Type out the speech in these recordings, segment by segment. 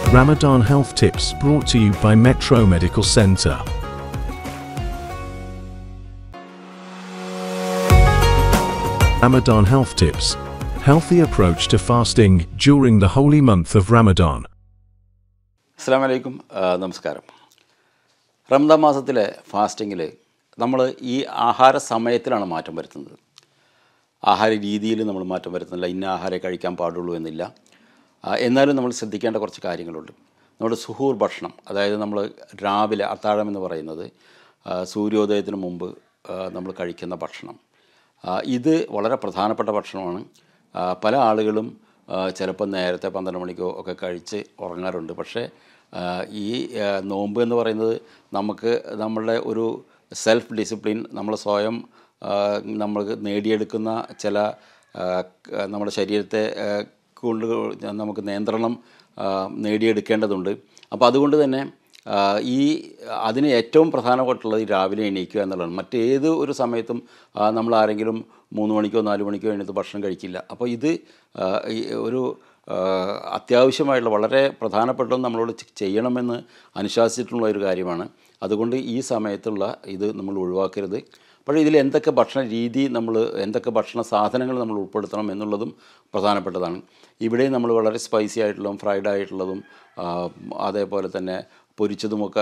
Ramadan Health Tips brought to you by Metro Medical Center. Ramadan Health Tips Healthy approach to fasting during the holy month of Ramadan. അസ്സാം വലൈക്കും നമസ്കാരം റംദാൻ മാസത്തിലെ ഫാസ്റ്റിങ്ങിൽ നമ്മൾ ഈ ആഹാര സമയത്തിലാണ് മാറ്റം വരുത്തുന്നത് ആഹാര രീതിയിൽ നമ്മൾ മാറ്റം വരുത്തുന്നില്ല ഇന്ന ആഹാരം കഴിക്കാൻ പാടുള്ളൂ എന്നില്ല ആ, എന്നാലും നമ്മൾ ശ്രദ്ധിക്കേണ്ട കുറച്ച് കാര്യങ്ങളുണ്ട് നമ്മുടെ സുഹൂർ ഭക്ഷണം അതായത് നമ്മൾ രാവിലെ അത്താഴം എന്ന് പറയുന്നത് ആ, സൂര്യോദയത്തിന് മുമ്പ് ആ, നമ്മൾ കഴിക്കുന്ന ഭക്ഷണം ആ, ഇത് വളരെ പ്രധാനപ്പെട്ട ഭക്ഷണമാണ് ആ, പല ആളുകളും ആ, ചിലപ്പോൾ നേരത്തെ പന്ത്രണ്ട് മണിക്കോ ഒക്കെ കഴിച്ച് ഉറങ്ങാറുണ്ട് പക്ഷേ ആ, ഈ ആ, നോമ്പ് എന്ന് പറയുന്നത് നമുക്ക് നമ്മളുടെ ഒരു സെൽഫ് ഡിസിപ്ലിൻ നമ്മൾ സ്വയം ആ, നമ്മൾക്ക് നേടിയെടുക്കുന്ന ചില ആ, ക- നമ്മുടെ ശരീരത്തെ ആ, കൊണ്ട് നമുക്ക് നിയന്ത്രണം ആ, നേടിയെടുക്കേണ്ടതുണ്ട് അപ്പോൾ അതുകൊണ്ട് തന്നെ ആ, ഈ അതിന് ഏറ്റവും പ്രധാനപ്പെട്ടുള്ളത് ഈ രാവിലെ എണീക്കുക എന്നുള്ളതാണ് മറ്റേത് ഒരു സമയത്തും ആ, നമ്മൾ ആരെങ്കിലും മൂന്ന് മണിക്കോ നാല് മണിക്കോ എണീറ്റ് ഭക്ഷണം കഴിക്കില്ല അപ്പോൾ ഇത് ആ, ഈ ഒരു ആ, അത്യാവശ്യമായിട്ടുള്ള വളരെ പ്രധാനപ്പെട്ടതും നമ്മളോട് ചെ- ചെയ്യണമെന്ന് അനുശാസിച്ചിട്ടുള്ള ഒരു കാര്യമാണ് അതുകൊണ്ട് ഈ സമയത്തുള്ള ഇത് നമ്മൾ ഒഴിവാക്കരുത് അപ്പോൾ ഇതിൽ എന്തൊക്കെ ഭക്ഷണ രീതി നമ്മൾ എന്തൊക്കെ ഭക്ഷണ സാധനങ്ങൾ നമ്മൾ ഉൾപ്പെടുത്തണം എന്നുള്ളതും പ്രധാനപ്പെട്ടതാണ് ഇവിടെ നമ്മൾ വളരെ സ്പൈസി ആയിട്ടുള്ളതും ഫ്രൈഡ് ആയിട്ടുള്ളതും ആ, അതേപോലെ തന്നെ പൊരിച്ചതുമൊക്കെ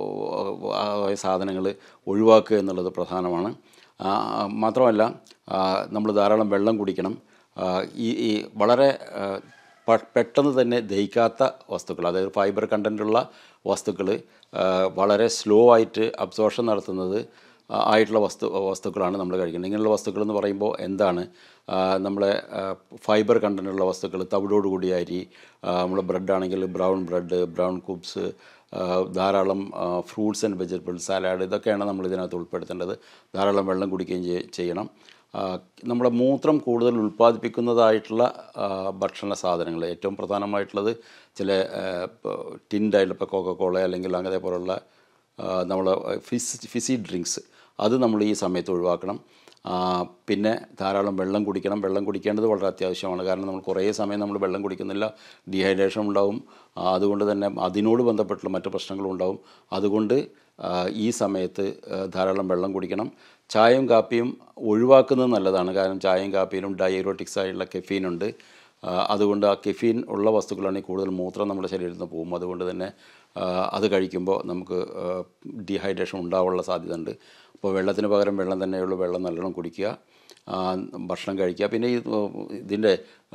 ആയ സാധനങ്ങൾ ഒഴിവാക്കുക എന്നുള്ളത് പ്രധാനമാണ് ആ, മാത്രമല്ല നമ്മൾ ധാരാളം വെള്ളം കുടിക്കണം ആ, ഈ ഈ വളരെ ആ, പ- പെട്ടെന്ന് തന്നെ ദഹിക്കാത്ത വസ്തുക്കൾ അതായത് ഫൈബർ കണ്ടൻറ്റുള്ള വസ്തുക്കൾ വളരെ സ്ലോ ആയിട്ട് അബ്സോർഷൻ നടത്തുന്നത് ആ, ആയിട്ടുള്ള വസ്തു വസ്തുക്കളാണ് നമ്മൾ കഴിക്കുന്നത് ഇങ്ങനെയുള്ള വസ്തുക്കൾ എന്ന് പറയുമ്പോൾ എന്താണ് ആ, നമ്മളെ ഫൈബർ കണ്ടൻറ്റുള്ള വസ്തുക്കൾ തവിടോട് കൂടിയ അരി ആ, നമ്മുടെ ബ്രെഡ് ആണെങ്കിൽ ബ്രൗൺ ബ്രെഡ് ബ്രൗൺ കുബ്സ് ധാരാളം ഫ്രൂട്ട്സ് ആൻഡ് വെജിറ്റബിൾസ് സാലാഡ് ഇതൊക്കെയാണ് നമ്മൾ ഇതിനകത്ത് ഉൾപ്പെടുത്തേണ്ടത് ധാരാളം വെള്ളം കുടിക്കുകയും ചെയ്യ- ചെയ്യണം ആ, നമ്മുടെ മൂത്രം കൂടുതൽ ഉൽപ്പാദിപ്പിക്കുന്നതായിട്ടുള്ള ആ, ഭക്ഷണ സാധനങ്ങൾ ഏറ്റവും പ്രധാനമായിട്ടുള്ളത് ചില ടിൻഡായിട്ടുള്ള ഇപ്പോൾ കോക്കക്കോള അല്ലെങ്കിൽ അങ്ങനെ പോലുള്ള നമ്മൾ ഫിസ് ഫിസി ഡ്രിങ്ക്സ് അത് നമ്മൾ ഈ സമയത്ത് ഒഴിവാക്കണം ആ, പിന്നെ ധാരാളം വെള്ളം കുടിക്കണം വെള്ളം കുടിക്കേണ്ടത് വളരെ അത്യാവശ്യമാണ് കാരണം നമ്മൾ കുറേ സമയം നമ്മൾ വെള്ളം കുടിക്കുന്നില്ല ഡീഹൈഡ്രേഷൻ ഉണ്ടാവും ആ, അതുകൊണ്ട് തന്നെ അതിനോട് ബന്ധപ്പെട്ടുള്ള മറ്റു പ്രശ്നങ്ങളും ഉണ്ടാവും അതുകൊണ്ട് ആ, ഈ സമയത്ത് ആ, ധാരാളം വെള്ളം കുടിക്കണം ചായയും കാപ്പിയും ഒഴിവാക്കുന്നത് നല്ലതാണ് കാരണം ചായയും കാപ്പിയിലും ഡയറോട്ടിക്സ് ആയിട്ടുള്ള കെഫീനുണ്ട് ആ, അതുകൊണ്ട് ആ കെഫീൻ ഉള്ള വസ്തുക്കളാണെങ്കിൽ കൂടുതൽ മൂത്രം നമ്മുടെ ശരീരത്തിൽ നിന്ന് പോകും അതുകൊണ്ട് തന്നെ ആ, അത് കഴിക്കുമ്പോൾ നമുക്ക് ഡീഹൈഡ്രേഷൻ ഉണ്ടാവാനുള്ള സാധ്യത ഉണ്ട് അപ്പോൾ വെള്ളത്തിന് പകരം വെള്ളം തന്നെയുള്ള വെള്ളം നല്ലോണം കുടിക്കുക ആ, ഭക്ഷണം കഴിക്കുക പിന്നെ ഈ ഇതിൻ്റെ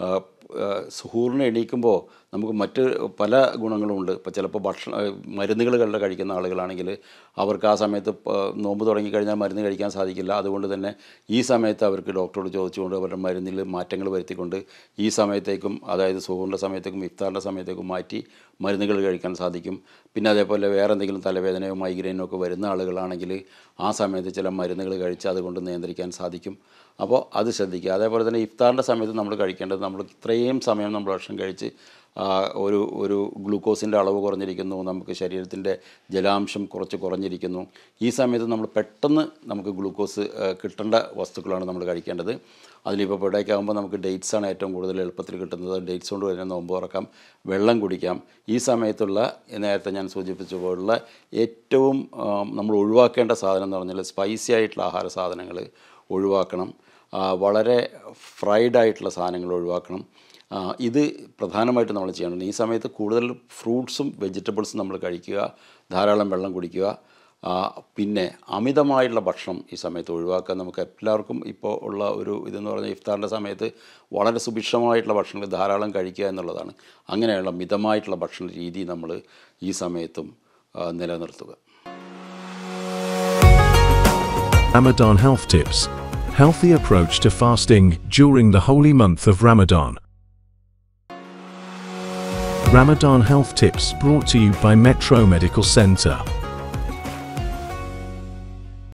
സുഹൂറിന് എണീക്കുമ്പോൾ നമുക്ക് മറ്റ് പല ഗുണങ്ങളുമുണ്ട് ഇപ്പോൾ ചിലപ്പോൾ ഭക്ഷണ മരുന്നുകൾ കണ്ട് കഴിക്കുന്ന ആളുകളാണെങ്കിൽ അവർക്ക് ആ സമയത്ത് പ- നോമ്പ് തുടങ്ങിക്കഴിഞ്ഞാൽ മരുന്ന് കഴിക്കാൻ സാധിക്കില്ല അതുകൊണ്ട് തന്നെ ഈ സമയത്ത് അവർക്ക് ഡോക്ടറോട് ചോദിച്ചുകൊണ്ട് അവരുടെ മരുന്നിൽ മാറ്റങ്ങൾ വരുത്തിക്കൊണ്ട് ഈ സമയത്തേക്കും അതായത് സുഹൂറിൻ്റെ സമയത്തേക്കും ഇഫ്താറിൻ്റെ സമയത്തേക്കും മാറ്റി മരുന്നുകൾ കഴിക്കാൻ സാധിക്കും പിന്നെ അതേപോലെ വേറെ എന്തെങ്കിലും തലവേദനയോ മൈഗ്രെയിനോ ഒക്കെ വരുന്ന ആളുകളാണെങ്കിൽ ആ സമയത്ത് ചില മരുന്നുകൾ കഴിച്ച് അതുകൊണ്ട് നിയന്ത്രിക്കാൻ സാധിക്കും അപ്പോൾ അത് ശ്രദ്ധിക്കുക അതേപോലെ തന്നെ ഇഫ്താറിൻ്റെ സമയത്ത് നമ്മൾ കഴിക്കേണ്ടത് നമ്മൾ ഇത്രയും സമയം നമ്മൾ ഭക്ഷണം കഴിച്ച് ആ, ഒരു ഒരു ഗ്ലൂക്കോസിൻ്റെ അളവ് കുറഞ്ഞിരിക്കുന്നു നമുക്ക് ശരീരത്തിൻ്റെ ജലാംശം കുറച്ച് കുറഞ്ഞിരിക്കുന്നു ഈ സമയത്ത് നമ്മൾ പെട്ടെന്ന് നമുക്ക് ഗ്ലൂക്കോസ് ആ, കിട്ടേണ്ട വസ്തുക്കളാണ് നമ്മൾ കഴിക്കേണ്ടത് അതിലിപ്പോൾ ഇവിടേക്ക് ആകുമ്പോൾ നമുക്ക് ഡേറ്റ്സ് ആണ് ഏറ്റവും കൂടുതൽ എളുപ്പത്തിൽ കിട്ടുന്നത് ഡേറ്റ്സ് കൊണ്ട് തന്നെ നോമ്പ് തുറക്കാം വെള്ളം കുടിക്കാം ഈ സമയത്തുള്ള നേരത്തെ ഞാൻ സൂചിപ്പിച്ച പോലുള്ള ഏറ്റവും ആ, നമ്മൾ ഒഴിവാക്കേണ്ട സാധനം എന്ന് പറഞ്ഞാൽ സ്പൈസി ആയിട്ടുള്ള ആഹാര സാധനങ്ങൾ ഒഴിവാക്കണം ആ, വളരെ ഫ്രൈഡ് ആയിട്ടുള്ള സാധനങ്ങൾ ഒഴിവാക്കണം ആ, ഇത് പ്രധാനമായിട്ട് നമ്മൾ ചെയ്യണം ഈ സമയത്ത് കൂടുതൽ ഫ്രൂട്ട്സും വെജിറ്റബിൾസും നമ്മൾ കഴിക്കുക ധാരാളം വെള്ളം കുടിക്കുക ആ, പിന്നെ അമിതമായിട്ടുള്ള ഭക്ഷണം ഈ സമയത്ത് ഒഴിവാക്കുക നമുക്ക് എല്ലാവർക്കും ഇപ്പോൾ ഉള്ള ഒരു ഇതെന്ന് പറഞ്ഞാൽ ഇഫ്താറിൻ്റെ സമയത്ത് വളരെ സുഭിക്ഷമായിട്ടുള്ള ഭക്ഷണങ്ങൾ ധാരാളം കഴിക്കുക എന്നുള്ളതാണ് അങ്ങനെയുള്ള മിതമായിട്ടുള്ള ഭക്ഷണ രീതി നമ്മൾ ഈ സമയത്തും ആ, നിലനിർത്തുക Ramadan Health Tips Healthy approach to fasting during the holy month of Ramadan. Ramadan Health Tips brought to you by Metro Medical Center.